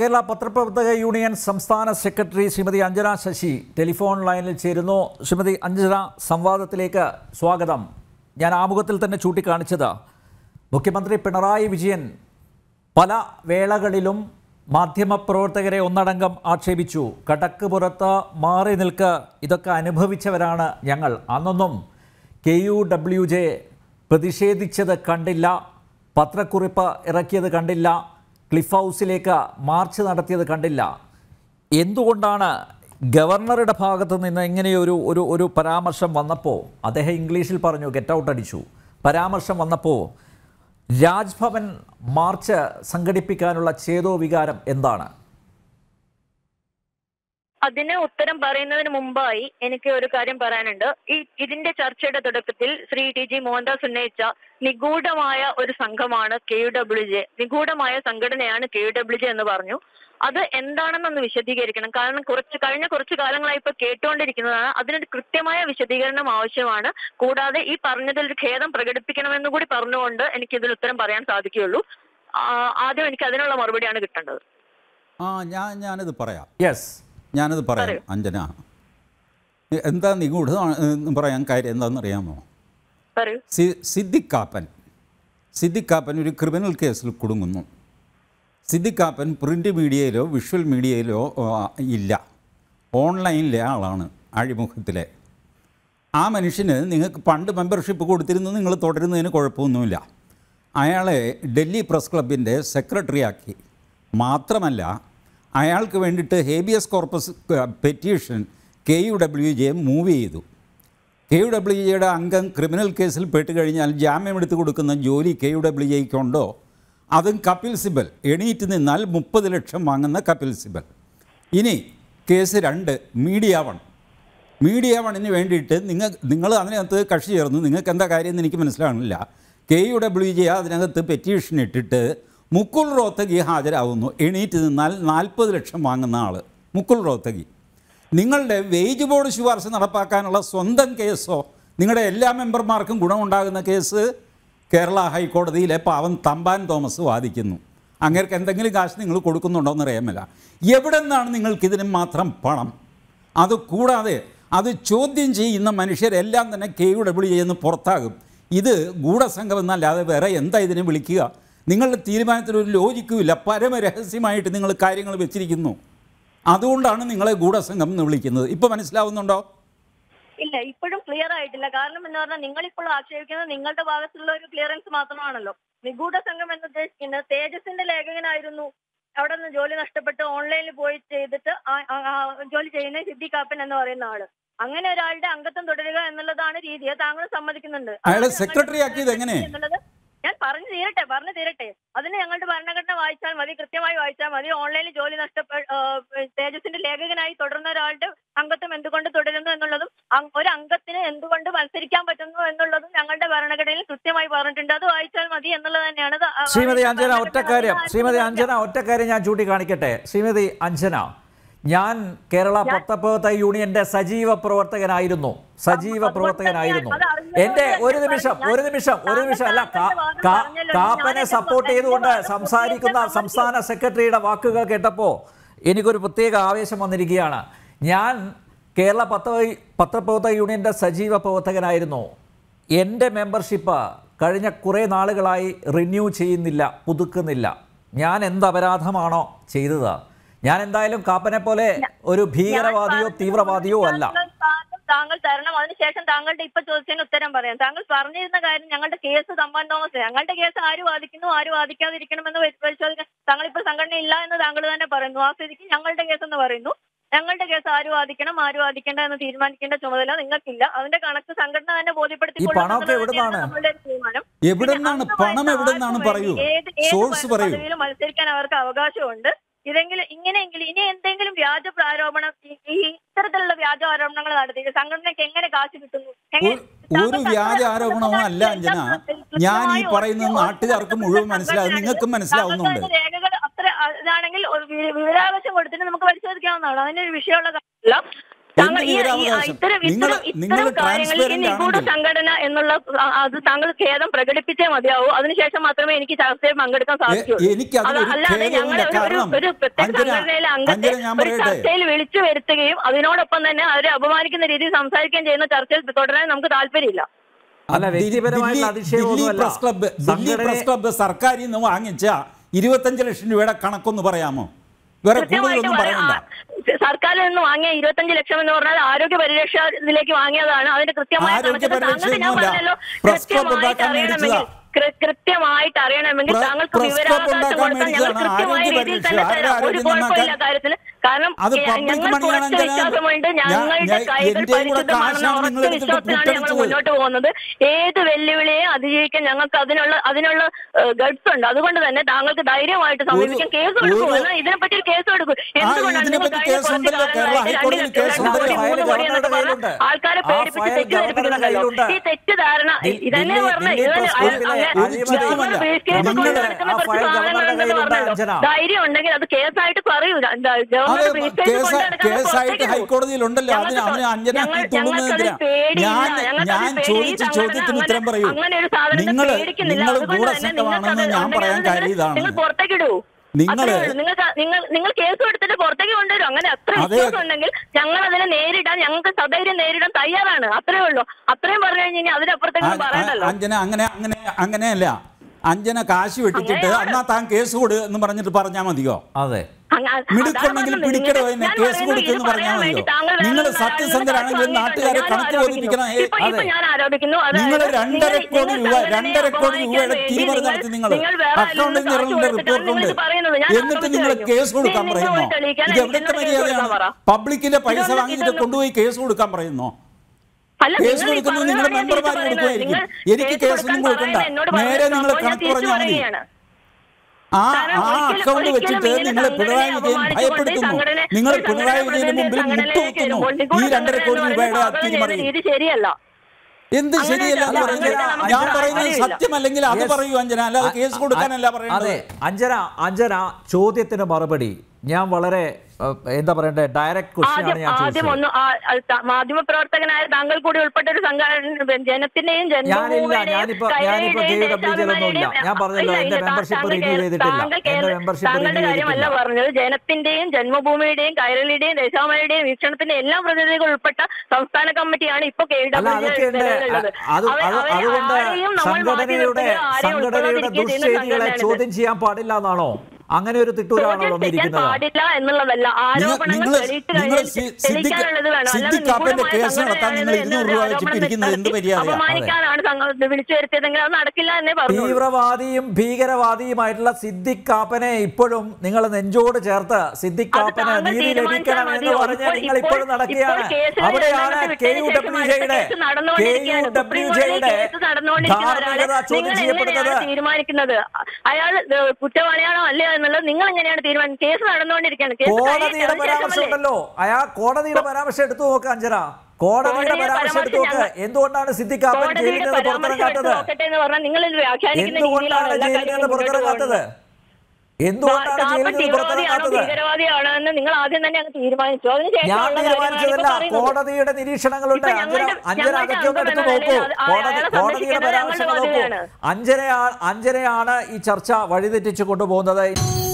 കേരള പത്രപ്രവർത്തക യൂണിയൻ സംസ്ഥാന secretary Shrimati Anjana Sasi telephone ലൈനിൽ ചേരുന്നു ശ്രീമതി അഞ്ജന സംവാദത്തിലേക്ക് സ്വാഗതം ഞാൻ ആമുഖത്തിൽ തന്നെ ചൂണ്ടിക്കാണിച്ചത് മുഖ്യമന്ത്രി പിണറായി വിജയൻ പല വേളകളിലും മാധ്യമപ്രവർത്തകരെ ഒന്നടങ്കം ആക്ഷേപിച്ചു കടക്ക് പുറത്ത് മാറി നിൽക്ക് ഇതൊക്കെ അനുഭവിച്ചവരാണ് ഞങ്ങൾ അന്നൊന്നും കെ യു ഡബ്ല്യു ജെ പ്രതിഷേധിച്ചത് കണ്ടില്ല പത്രക്കുറിപ്പ് ഇറക്കിയത് കണ്ടില്ല ക്ലിഫ് ഹൗസിലേക്ക് മാർച്ച് നടത്തിയത് കണ്ടില്ല എന്തുകൊണ്ടാണ് ഗവർണറുടെ ഭാഗത്ത് നിന്ന് ഇങ്ങനെയൊരു ഒരു ഒരു പരാമർശം വന്നപ്പോൾ അദ്ദേഹം ഇംഗ്ലീഷിൽ പറഞ്ഞു ഗെറ്റ് ഔട്ട് അടിച്ചു പരാമർശം വന്നപ്പോൾ രാജ്ഭവൻ മാർച്ച് സംഘടിപ്പിക്കാനുള്ള ചേതോ വികാരം എന്താണ് അതിന് ഉത്തരം പറയുന്നതിന് മുമ്പായി എനിക്ക് ഒരു കാര്യം പറയാനുണ്ട് ഈ ഇതിന്റെ ചർച്ചയുടെ തുടക്കത്തിൽ ശ്രീ ടി ജി മോഹൻദാസ് ഉന്നയിച്ച നിഗൂഢമായ ഒരു സംഘമാണ് കെ യു ഡബ്ല്യു ജെ നിഗൂഢമായ സംഘടനയാണ് കെ യു ഡബ്ല്യു ജെ എന്ന് പറഞ്ഞു അത് എന്താണെന്നൊന്ന് വിശദീകരിക്കണം കാരണം കുറച്ച് കഴിഞ്ഞ കുറച്ച് കാലങ്ങളായി ഇപ്പൊ കേട്ടുകൊണ്ടിരിക്കുന്നതാണ് അതിനൊരു കൃത്യമായ വിശദീകരണം ആവശ്യമാണ് കൂടാതെ ഈ പറഞ്ഞതിൽ ഒരു ഖേദം പ്രകടിപ്പിക്കണമെന്ന് കൂടി പറഞ്ഞുകൊണ്ട് എനിക്ക് ഇതിന് ഉത്തരം പറയാൻ സാധിക്കുകയുള്ളൂ ആ, ആദ്യം എനിക്ക് അതിനുള്ള മറുപടിയാണ് കിട്ടേണ്ടത് ആ ഞാൻ ഞാനിത് പറയാം യെസ് ഞാനിത് പറയാം പറയൂ. അഞ്ജന എന്താ നിഗൂഢ എന്ന് പറയാൻ കാര്യം എന്താണെന്ന് അറിയാമോ പറയൂ സി സിദ്ദിഖാപ്പൻ സിദ്ദിഖാപ്പൻ ഒരു ക്രിമിനൽ കേസിൽ കുടുങ്ങുന്നു സിദ്ദിഖാപ്പൻ പ്രിൻ്റ് മീഡിയയിലോ വിഷ്വൽ മീഡിയയിലോ ആ, ഇല്ല ഓൺലൈനിലെ ആളാണ് അഴിമുഖത്തിലെ ആ മനുഷ്യന് നിങ്ങൾക്ക് പണ്ട് മെമ്പർഷിപ്പ് കൊടുത്തിരുന്നത് നിങ്ങൾ തുടരുന്നതിന് കുഴപ്പമൊന്നുമില്ല അയാളെ ഡൽഹി പ്രസ് ക്ലബിൻ്റെ സെക്രട്ടറിയാക്കി മാത്രമല്ല അയാൾക്ക് വേണ്ടിയിട്ട് habeas corpus petition K U W J move ചെയ്തു കെ യു ഡബ്ല്യു ജിയുടെ അംഗം ക്രിമിനൽ കേസിൽ പെട്ട് കഴിഞ്ഞാൽ ജാമ്യം എടുത്തു കൊടുക്കുന്ന ജോലി കെ യു ഡബ്ല്യു ജെക്കുണ്ടോ അതും കപിൽ സിബൽ എണീറ്റ് നിന്നാൽ മുപ്പത് ലക്ഷം വാങ്ങുന്ന കപിൽ സിബൽ ഇനി കേസ് രണ്ട് മീഡിയ വൺ മീഡിയ വണ്ണിന് വേണ്ടിയിട്ട് നിങ്ങൾ നിങ്ങൾ അതിനകത്ത് കക്ഷി ചേർന്നു നിങ്ങൾക്ക് എന്താ കാര്യം എന്ന് എനിക്ക് മനസ്സിലാകുന്നില്ല കെ യു ഡബ്ല്യു ജെ അതിനകത്ത് പെറ്റീഷൻ ഇട്ടിട്ട് മുക്കുൽ റോത്തഗി ഹാജരാകുന്നു എണീറ്റ് നിന്നാൽ നാൽപ്പത് ലക്ഷം വാങ്ങുന്ന ആൾ മുക്കുൽ റോത്തഗി നിങ്ങളുടെ വേജ് ബോർഡ് ശുപാർശ നടപ്പാക്കാനുള്ള സ്വന്തം കേസോ നിങ്ങളുടെ എല്ലാ മെമ്പർമാർക്കും ഗുണമുണ്ടാകുന്ന കേസ് കേരള ഹൈക്കോടതിയിലെ പാവം തമ്പാൻ തോമസ് വാദിക്കുന്നു അങ്ങേർക്ക് എന്തെങ്കിലും കാശ് നിങ്ങൾ കൊടുക്കുന്നുണ്ടോ എന്ന് അറിയാമല്ല എവിടെ നിന്നാണ് നിങ്ങൾക്കിതിന് മാത്രം പണം അത് കൂടാതെ അത് ചോദ്യം ചെയ്യുന്ന മനുഷ്യരെല്ലാം തന്നെ കെ യു ഡബ്ല്യു ചെയ്യുന്ന പുറത്താകും ഇത് ഗൂഢസംഘം എന്നല്ലാതെ വേറെ എന്താ ഇതിനെ വിളിക്കുക നിങ്ങളുടെ തീരുമാനത്തിൽ ഒരു ലോജിക്കും ഇല്ല പരമരഹസ്യമായിട്ട് നിങ്ങൾ കാര്യങ്ങൾ വെച്ചിരിക്കുന്നു അതുകൊണ്ടാണ് നിങ്ങളെ ഗൂഢസംഘം എന്ന് വിളിക്കുന്നത് ഇപ്പോൾ മനസ്സിലാവുന്നുണ്ടോ ഇല്ല ഇപ്പോഴും ക്ലിയർ ആയിട്ടില്ല കാരണം എന്ന് പറഞ്ഞാൽ നിങ്ങൾ ഇപ്പോൾ ആക്ഷേപിക്കുന്നത് നിങ്ങളുടെ ഭാഗത്തുള്ള ഒരു ക്ലിയറൻസ് മാത്രമാണല്ലോ നിഗൂഢ സംഘം എന്ന് ഉദ്ദേശിക്കുന്നത് തേജസിന്റെ ലേഖകനായിരുന്നു അവിടെ നിന്ന് ജോലി നഷ്ടപ്പെട്ട് ഓൺലൈനിൽ പോയി ചെയ്തിട്ട് ആ- ആ- ആ ജോലി ചെയ്യുന്ന സിദ്ദിഖാപ്പൻ എന്ന് പറയുന്ന ആള് അങ്ങനെ ഒരാളുടെ അംഗത്വം തുടരുക എന്നുള്ളതാണ് രീതി അത് താങ്കൾ സമ്മതിക്കുന്നുണ്ട് അയാളെ അതാണ് ഞങ്ങളുടെ സെക്രട്ടറി ആക്കിയത് എങ്ങനെ? എന്നുള്ളത് ഞാൻ പറഞ്ഞു തീരട്ടെ പറഞ്ഞു തീരട്ടെ അതിന് ഞങ്ങളുടെ ഭരണഘടന വായിച്ചാൽ മതി കൃത്യമായി വായിച്ചാൽ മതി ഓൺലൈനിൽ ജോലി നഷ്ടപ്പെട്ട തേജസിന്റെ ലേഖകനായി തുടർന്ന ഒരാളുടെ അംഗത്വം എന്തുകൊണ്ട് തുടരുന്നു എന്നുള്ളതും അങ്- ഒരു അംഗത്തിന് എന്തുകൊണ്ട് മത്സരിക്കാൻ പറ്റുന്നു എന്നുള്ളതും ഞങ്ങളുടെ ഭരണഘടനയിൽ കൃത്യമായി പറഞ്ഞിട്ടുണ്ട് അത് വായിച്ചാൽ മതി എന്നുള്ളത് തന്നെയാണ് അത് ആ- ശ്രീമതി ആ അഞ്ജന ഭരണഘടന ഒറ്റക്കാര്യം ആർക്കും ശ്രീമതി എതിർക്കാൻ അഞ്ജന ഒറ്റക്കാര്യം ഞാൻ ചൂണ്ടിക്കാണിക്കട്ടെ ശ്രീമതി അഞ്ജന ഞാൻ കേരള പത്രപ്രവർത്തക യൂണിയന്റെ സജീവ പ്രവർത്തകനായിരുന്നു സജീവ അതുകൊണ്ട് പ്രവർത്തകനായിരുന്നു തന്നെയാണ് അത് അറിഞ്ഞതുകൊണ്ട് എന്റെ ഒരു ഞാൻ നിമിഷം പറഞ്ഞു. ഒരു നിമിഷം ഒരു നിമിഷം അല്ല കാ- താങ്കളുടെ വാദം കാ- പറഞ്ഞല്ലോ. കാപ്പനെ ഞാനെന്റെ സപ്പോർട്ട് വാദം ചെയ്തുകൊണ്ട് പൂർത്തിയാക്കാൻ സംസാരിക്കുന്ന സമ്മതിക്കൂ. സംസ്ഥാന സെക്രട്ടറിയുടെ വാക്കുകൾ കേട്ടപ്പോൾ എനിക്കൊരു പ്രത്യേക ആവേശം വന്നിരിക്കുകയാണ് ഞാൻ കേരള പത്ര പത്രപ്രവർത്തക യൂണിയന്റെ സജീവ പ്രവർത്തകനായിരുന്നു എൻ്റെ മെമ്പർഷിപ്പ് കഴിഞ്ഞ കുറേ നാളുകളായി റിന്യൂ ചെയ്യുന്നില്ല പുതുക്കുന്നില്ല ഞാൻ എന്ത് അപരാധമാണോ ചെയ്തത് ഞാൻ എന്തായാലും കാപ്പനെ പോലെ ഒരു ഭീകരവാദിയോ തീവ്രവാദിയോ അല്ല താങ്കൾ കാര്യം താങ്കൾ തരണം അതിനുശേഷം താങ്കളുടെ ഇപ്പൊ ചോദിച്ചതിന് ഉത്തരം പറയാം താങ്കൾ പറഞ്ഞിരുന്ന കാര്യം ഞങ്ങളുടെ കേസ് തമ്പാൻ തോമസ് ഞങ്ങളുടെ കേസ് ആര് വാദിക്കുന്നു ആര് വാദിക്കാതിരിക്കണമെന്ന് പരി- പരിശോധിക്കാൻ താങ്കൾ ഇപ്പൊ സംഘടന ഇല്ല എന്ന് താങ്കൾ തന്നെ പറയുന്നു ആ സ്ഥിതിക്ക് ഞങ്ങളുടെ കേസ് എന്ന് പറയുന്നു ഞങ്ങളുടെ കേസ് ആര് വാദിക്കണം ആര് വാദിക്കേണ്ട എന്ന് തീരുമാനിക്കേണ്ട ചുമതല നിങ്ങൾക്കില്ല അതിന്റെ കണക്ക് സംഘടന തന്നെ ബോധ്യപ്പെടുത്തി ഈ പണമൊക്കെ എവിടുന്നാണ്? എവിടെ നിന്നാണ് പണം എവിടെ നിന്നാണ് പറയൂ സോഴ്സ് പറയൂ പദവിയിലും മത്സരിക്കാൻ അവർക്ക് അവകാശമുണ്ട് ഇതെങ്കിലും ഇങ്ങനെയെങ്കിലും ഇനി എന്തെങ്കിലും വ്യാജ ആരോപണം ഈ- ഈ ഇത്തരത്തിലുള്ള വ്യാജ ആരോപണങ്ങൾ നടത്തി സംഘടനയ്ക്ക് എങ്ങനെ കാശ് കിട്ടുന്നു എങ്ങനെ- ഒരു- ഒരു വ്യാജ ആരോപണവും അല്ല അഞ്ജന ഞാൻ ഈ പറയുന്നത് നാട്ടുകാർക്ക് മുഴുവൻ മനസ്സിലാവും നിങ്ങൾക്കും മനസ്സിലാവുന്നുണ്ട് താങ്കളുടെ രേഖകൾ അത്ര ഇതാണെങ്കിൽ ഒരു വി- വിവരാവകാശം കൊടുത്തിട്ട് നമുക്ക് പരിശോധിക്കാവുന്നതാണ് അതിനൊരു വിഷയമുള്ള കാര്യമല്ല താങ്കൾ ഈ- ഈ- വിവരാവകാശം ഇത്തരം നിങ്ങൾ ഇത്തരം നിങ്ങൾ ഇത്തരം കാര്യങ്ങളിൽ ഈ ട്രാൻസ്പെറന്റ് നിഗൂഢ ആണെങ്കിൽ സംഘടന എന്നുള്ള ആ, അത് താങ്കൾ ഖേദം പ്രകടിപ്പിച്ചേ മതിയാവൂ അതിനുശേഷം മാത്രമേ എനിക്ക് ചർച്ചയിൽ പങ്കെടുക്കാൻ സാധിക്കുള്ളൂ എനിക്ക് അതിലൊരു അത് അല്ലാതെ ഖേദവുമില്ല. ഞങ്ങൾ ഒരു- കാരണം ഒരു പ്രത്യേക അഞ്ജന- സംഘടനയിലെ അംഗത്തെ അഞ്ജന ഞാൻ ഒരു പറയട്ടെ? ചർച്ചയിൽ വിളിച്ചു വരുത്തുകയും അതിനോടൊപ്പം തന്നെ അവരെ അപമാനിക്കുന്ന രീതിയിൽ സംസാരിക്കുകയും ചെയ്യുന്ന ചർച്ചയിൽ തുടരാൻ നമുക്ക് താല്പര്യമില്ല അല്ല, ദില്ലി- വ്യക്തിപരമായിട്ടുള്ള ദില്ലി- അതിശയമൊന്നുമല്ല. ദില്ലി പ്രസ് ക്ലബ്ബ് ദില്ലി സംഘടനയെ- പ്രസ് ക്ലബ്ബ് സർക്കാരിൽ നിന്ന് വാങ്ങിച്ച ഇരുപത്തഞ്ച് ലക്ഷം രൂപയുടെ കണക്കൊന്ന് പറയാമോ വേറെ കൃത്യമായിട്ട് കൂടുതലൊന്നും പറയാം. പറയണ്ട ആ, സർക്കാരിൽ നിന്ന് വാങ്ങിയ ഇരുപത്തഞ്ച് ലക്ഷം എന്ന് പറഞ്ഞാൽ ആരോഗ്യ പരിരക്ഷ ഇതിലേക്ക് വാങ്ങിയതാണ് അതിന്റെ കൃത്യമായ ആരോഗ്യ കണക്ക് താങ്കൾക്ക് ഞാൻ പരിരക്ഷയൊന്നുമില്ല. പറഞ്ഞല്ലോ പ്രസ് ക്ലബ്ബ് കൃത്യമായിട്ട് ഉണ്ടാക്കാൻ അറിയണമെങ്കിൽ മേടിച്ചതാ. കൃ- കൃത്യമായിട്ട് അറിയണമെങ്കിൽ പ്ര- താങ്കൾക്ക് പ്രസ് ക്ലബ്ബ് വിവരാവകാശം ഉണ്ടാക്കാൻ കൊടുത്താൽ ഞങ്ങൾ മേടിച്ചതാണ്. കൃത്യമായ ആരോഗ്യ രീതിയിൽ പരിരക്ഷ. തന്നെ ആരുടെ തരാം ഒരു ആരോഗ്യം കുഴപ്പമില്ല നന്നാക്കാൻ? കാര്യത്തിൽ കാരണം അത് ഏ, പബ്ലിക് ഞങ്ങൾക്ക് മണിയാണ് ഉറച്ച അഞ്ജന. വിശ്വാസമുണ്ട് ഞാൻ- ഞങ്ങളുടെ ഞാൻ- കൈകൾ എന്റെയും കൂടെ പരിശുദ്ധമാണെന്ന കാശാണ് നിങ്ങൾ ഉറച്ച എടുത്തിട്ട് വിശ്വാസത്തിലാണ് ഞങ്ങൾ പുട്ടെടുത്തത്. മുന്നോട്ട് പോകുന്നത് ഏത് വെല്ലുവിളിയെ അതിജീവിക്കാൻ ഞങ്ങൾക്ക് അതിനുള്ള അതിനുള്ള ഗഡ്സ് ഉണ്ട് അതുകൊണ്ട് തന്നെ താങ്കൾക്ക് ധൈര്യമായിട്ട് സമീപിക്കാൻ കേസ് കൊടുക്കൂ ഒരു- എന്നാൽ ഇതിനെപ്പറ്റി ഒരു കേസ് കൊടുക്കൂ എന്തുകൊണ്ടാണ് ഇതിനെപ്പറ്റി നിങ്ങൾ കഴിഞ്ഞ കേസ് കുറച്ച് ഉണ്ടല്ലോ. കാലങ്ങളായിട്ട് കേരള രണ്ട് ഹൈക്കോടതിയിൽ ലക്ഷം, കേസ് രണ്ട് ഉണ്ടല്ലോ. കോടി, മൂന്ന് ഫയൽ കോടി എന്നൊക്കെ ഗവർണറുടെ പറഞ്ഞ് കയ്യിലുണ്ട്. ആൾക്കാരെ ആ പേടിപ്പിച്ച് ഫയൽ തെറ്റിദ്ധരിപ്പിക്കുന്നുണ്ടല്ലോ ഗവർണറുടെ ഈ തെറ്റിദ്ധാരണ ദില്ലി- ഇതന്നെ ദില്ലി- പറഞ്ഞ ദില്ലി ഇവന് പ്രസ് അങ്ങ് ക്ലബ്ബിലെ അങ്ങ് ഒരു ചുറ്റുമല്ല. കേസ് കേസ് നിങ്ങള് കൊണ്ടുനടക്കുന്ന ആ കുറച്ച് ഫയൽ സാധനങ്ങൾ ഗവർണറുടെ ഉണ്ടെന്ന് കയ്യിലുണ്ട്, പറഞ്ഞല്ലോ. അഞ്ജന. ധൈര്യം ഉണ്ടെങ്കിൽ അത് കേസായിട്ട് പറയൂ അത് ഗവർണർ ബ്രീഫ് കേസ് കേസ് കൊണ്ടുനടക്കാൻ കേസായിട്ട് പുറത്തേക്ക് വിടൂ. ഹൈക്കോടതിയിൽ ഉണ്ടല്ലോ അതിന് ഞങ്ങൾക്ക് അവന് അഞ്ജന ഞങ്ങൾ- തുള്ളുന്നത് ഞങ്ങൾക്കതിൽ എന്തിനാ പേടിയില്ല. ഞാൻ ഞങ്ങൾക്കതിൽ ഞാൻ പേടി- ചോദിച്ച ഈ സംഘടന ചോദ്യത്തിന് ഉത്തരം അങ്ങനെ- പറയൂ അങ്ങനെ ഒരു സാധനത്തെ നിങ്ങൾ പേടിക്കുന്നില്ല. നിങ്ങൾ അതുകൊണ്ട് തന്നെ ഗൂഢസംഘമാണെന്ന് നിങ്ങൾക്കത് ഞാൻ പറയാൻ ഉണ്ടെങ്കിൽ കാര്യം ഇതാണ് നിങ്ങൾ പുറത്തേക്കിടൂ നിങ്ങള് അത്രേ ഉള്ളൂ. നിങ്ങൾക്ക് നിങ്ങൾ നിങ്ങൾ കേസ് കൊടുത്തിട്ട് പുറത്തേക്ക് കൊണ്ടുവരും അങ്ങനെ അത്ര അതെ. വിശ്വാസം ഉണ്ടെങ്കിൽ ഞങ്ങൾ അതിനെ നേരിടാൻ ഞങ്ങൾക്ക് സധൈര്യം നേരിടാൻ തയ്യാറാണ് അത്രേ ഉള്ളൂ അത്രയും പറഞ്ഞു കഴിഞ്ഞാൽ അതിനപ്പുറത്തേക്ക് അ- അ- പറയണ്ടല്ലോ അഞ്ജന അങ്ങനെ അങ്ങനെ അങ്ങനെയല്ല അഞ്ജന കാശ് വെട്ടിച്ചിട്ട് അങ്ങനെയാണ്. എന്നാ താൻ കേസ് കൊടു എന്ന് പറഞ്ഞിട്ട് പറഞ്ഞാൽ മതിയോ അതെ അങ്ങ- മിടുക്കുണ്ടെങ്കിൽ അതാണ് പിടിക്കടോ പറഞ്ഞത്. എന്നെ ഞാൻ കേസ് പറയുന്നു, കൊടുക്കുന്നു ഇത് പറഞ്ഞാൽ പറയാൻ മതിയോ വേണ്ടി താങ്കൾ നിങ്ങൾ വേറൊരു സത്യസന്ധരാണെങ്കിൽ ആരോപിക്കുന്നു. നാട്ടുകാരെ ഞാൻ കണക്ക് ആരോപിക്കുന്നു. ബോധിപ്പിക്കണം ഏ, ഇപ്പൊ- ഇപ്പൊ അതെ. ഞാൻ ആരോപിക്കുന്നു അതായത് നിങ്ങൾ രണ്ടര നിങ്ങൾ- കോടി നിങ്ങൾ രൂപ സംഘടനയെ രണ്ടര കോടി അപമാനിക്കാൻ രൂപയുടെ വേണ്ടി തിരിമറി നിങ്ങൾ- നടത്തി നിങ്ങൾ നിങ്ങൾ വേറെ അക്കൗണ്ടിൽ ആരെങ്കിലും കാശ് നിങ്ങളുടെ കൊടുത്തിട്ടാണ് റിപ്പോർട്ടുണ്ട് നിങ്ങൾ ഇത് പറയുന്നത്. ഞാൻ എന്നിട്ട് ആരോപിച്ചു നിങ്ങൾ കഴിഞ്ഞു. കേസ് കൊടുക്കാൻ നിങ്ങൾ പറയുന്നോ പോയി തെളിയിക്കാൻ ഇത് എനിക്ക് എവിടുത്തെ നിങ്ങൾ കേസ് കൊടുക്കാൻ മര്യാദയാണ് പറ. പബ്ലിക്കിന്റെ പൈസ ഇതൊന്നും- വാങ്ങിയിട്ട് ഇതൊന്നും- കൊണ്ടുപോയി കേസ് കൊടുക്കാൻ പറയുന്നോ അല്ല, കേസ് നിങ്ങൾ ഈ കൊടുക്കുന്നത് പറഞ്ഞതാണ് നിങ്ങളുടെ ഞാൻ മെമ്പർമാർ തിരിച്ച് കൊടുക്കുമായിരിക്കും പറയുന്നത്. എനിക്ക് കേസ് കേസൊന്നും കൊടുക്കാൻ കൊടുക്കണ്ട പറയാൻ എന്നോട് നേരെ പറഞ്ഞത് നിങ്ങൾ അപ്പോൾ ഞാൻ കണക്ക് തിരിച്ച് പറഞ്ഞാൽ മതി പറയുകയാണ്. ആ കാരണം ആ ഒരിക്കലും- അക്കൗണ്ട് ഒരിക്കലും വെച്ചിട്ട് ഇങ്ങനെ നിങ്ങൾ സംഘടനയെ പിണറായി വിജയൻ അപമാനിച്ചുകൊണ്ട് ഭയപ്പെടുത്തുന്നു സംഘടന- നിങ്ങൾ ഒരു പിണറായി സംഘടന വിജയന് മുമ്പിൽ സംഘടനയിലേക്ക് മുട്ടുകുത്തുന്നു വരുമ്പോൾ ഈ നിഗൂഢ രണ്ടര കോടി സംഘടന രൂപയുടെ എന്ന് തിരിമറി പറയുന്നത് രീതി ശരിയല്ല എന്ത് അങ്ങനെ ശരിയല്ല എന്ന് അല്ല, പറയുന്നത് അഞ്ജന, ഞാൻ അഞ്ജന, പറയുന്നത് അറിയില്ല. സത്യമല്ലെങ്കിൽ അത് Yes. പറയൂ അഞ്ജന അല്ലാതെ കേസ് കൊടുക്കാനല്ല അതെ പറയുന്നത് അഞ്ജന അഞ്ജന ചോദ്യത്തിന് മറുപടി ഞാൻ വളരെ ഏഹ്, എന്താ പറയണ്ടേ ഡയറക്റ്റ് ക്വസ്റ്റ്യൻ ആണ് ആദ്യം ഞാൻ ആദ്യം ചോദിച്ചത് ഒന്ന് മാധ്യമ പ്രവർത്തകനായ താങ്കൾ കൂടി ഉൾപ്പെട്ട ഒരു സംഘടന ജനത്തിന്റെയും ഞാനില്ല ഞാനിപ്പോ ഞാനിപ്പോ കെ യു ഡബ്ല്യു ജിയിലൊന്നുമില്ല ഞാൻ പറഞ്ഞല്ലോ എന്റെ മെമ്പർഷിപ്പ് റിന്യൂ ചെയ്തിട്ടില്ല എന്റെ മെമ്പർഷിപ്പ് റിന്യൂ താങ്കളുടെ കാര്യമല്ല ചെയ്തിട്ടില്ല പറഞ്ഞത് ജനത്തിന്റെയും ജന്മഭൂമിയുടെയും കൈരളിയുടെയും ദേശാമയുടെയും വീക്ഷണത്തിന്റെ എല്ലാ പ്രതിനിധികൾ ഉൾപ്പെട്ട സംസ്ഥാന കമ്മിറ്റിയാണ് ഇപ്പൊ കെ അല്ല അതൊക്കെ ഉണ്ട് അത് അത് അതുകൊണ്ട് സംഘടനയുടെ സംഘടനയുടെ ദുഷ്ചെയ്തികളെ ചോദ്യം ചെയ്യാൻ പാടില്ല എന്നാണോ അങ്ങനെ ഒരു തിട്ടൂരാണോ വന്നിരിക്കുന്നത് പാടില്ല എന്നുള്ളതല്ല ആരോപണങ്ങൾ നിങ്ങൾ- തെളിയിച്ചു നിങ്ങൾ കഴിഞ്ഞാൽ സി- തെളിയിക്കാനുള്ളത് വേണം അല്ലാതെ സിദ്ദിഖ് കാപ്പന്റെ നിഗൂഢമായ കേസ് നടത്താൻ നിങ്ങൾ സംഘടനയാണ് ഇരുന്നൂറ് രൂപ എന്ന് വെച്ച് ആരോപണം പിരിക്കുന്നത് എന്ത് നടത്തി മര്യാദയാണ് അപമാനിക്കാനാണ് സംഘ- വിളിച്ചു വരുത്തിയതെങ്കിൽ അത് നടക്കില്ല എന്നേ പറഞ്ഞു തീവ്രവാദിയും ഭീകരവാദിയുമായിട്ടുള്ള സിദ്ദിഖ് കാപ്പനെ ഇപ്പോഴും നിങ്ങൾ നെഞ്ചോട് ചേർത്ത് സിദ്ദിഖ് അത് കാപ്പന് താങ്കൾ നീതി തീരുമാനിച്ചാൽ ലഭിക്കണം എന്ന് മതിയോ? പറഞ്ഞ് ഇപ്പോൾ- നിങ്ങൾ ഇപ്പോഴും ഇപ്പോൾ- നടക്കുകയാണ് ഇപ്പോൾ കേസുകൾ അവിടെയാണ് രണ്ടാമത്തെ കെ യു വിട്ടതിന് ഡബ്ല്യു ശേഷം ജെയുടെ കേസ് കെ യു നടന്നുകൊണ്ടിരിക്കുകയാണ്. ഡബ്ല്യു സുപ്രീം കോടതിയിൽ ജെയുടെ കേസ് നടന്നുകൊണ്ടിരിക്കുന്ന ഒരാളെ ധാർമ്മികത ചോദ്യം നിങ്ങൾ ചെയ്യപ്പെടുന്നത് എങ്ങനെയാണ് തീരുമാനിക്കുന്നത് അയാൾ ഏഹ്, കുറ്റവാളിയാണോ അല്ലയോ എന്നുള്ളത് നിങ്ങൾ എങ്ങനെയാണ് തീരുമാനിക്കുന്നത് കേസ് നടന്നുകൊണ്ടിരിക്കുകയാണ് കേസ് കോടതിയുടെ കഴിയട്ടെ, പരാമർശം അതിനുശേഷമല്ലേ? ഉണ്ടല്ലോ അയാൾ കോടതിയുടെ പരാമർശം എടുത്തു നോക്ക് അഞ്ജന കോടതിയുടെ കോടതിയുടെ പരാമർശം എടുത്തു നോക്ക് പരാമർശം എന്തുകൊണ്ടാണ് സിദ്ദിഖ് കാപ്പൻ ജയിലിൽ കോടതിയുടെ നിന്ന് പരാമർശം എടുത്ത് പുറത്തിറങ്ങാത്തത് നോക്കട്ടെ എന്ന് പറഞ്ഞാൽ നിങ്ങൾ ഇത് വ്യാഖ്യാനിക്കുന്ന എന്തുകൊണ്ടാണ് രീതിയിലാണ് എല്ലാ ജയിലിൽ നിന്ന് കാര്യങ്ങളും മുന്നോട്ട് പുറത്തിറങ്ങാത്തത് പോകുന്നത്. എന്തുകൊണ്ടാണ് കാപ്പൻ ജയിലിൽ നിന്ന് തീവ്രവാദിയാണോ പുറത്തിറങ്ങാത്തത് ഭീകരവാദിയാണോ എന്ന് നിങ്ങൾ ആദ്യം തന്നെ അങ്ങ് തീരുമാനിച്ചു ഞാൻ അതിനുശേഷമുള്ള തീരുമാനിച്ചതല്ല കാര്യങ്ങളാണ് ഇപ്പോൾ പറയുന്നത്. കോടതിയുടെ നിരീക്ഷണങ്ങളുണ്ട് ഇപ്പൊ അഞ്ജന ഞങ്ങളുടെ- അഞ്ജന ഞങ്ങളുടെ അതൊക്കെ ഒന്ന് എടുത്തു അംഗം നോക്കൂ എന്ന നിലയിൽ കോടതി അയാളെ കോടതിയുടെ സംരക്ഷിക്കുന്നത് പരാമർശങ്ങൾ ഞങ്ങളുടെ നോക്കൂ ബാധ്യതയാണ്. അഞ്ജനയാണ് അഞ്ജനയാണ് ഈ ചർച്ച വഴിതെറ്റിച്ചു കൊണ്ടുപോകുന്നത്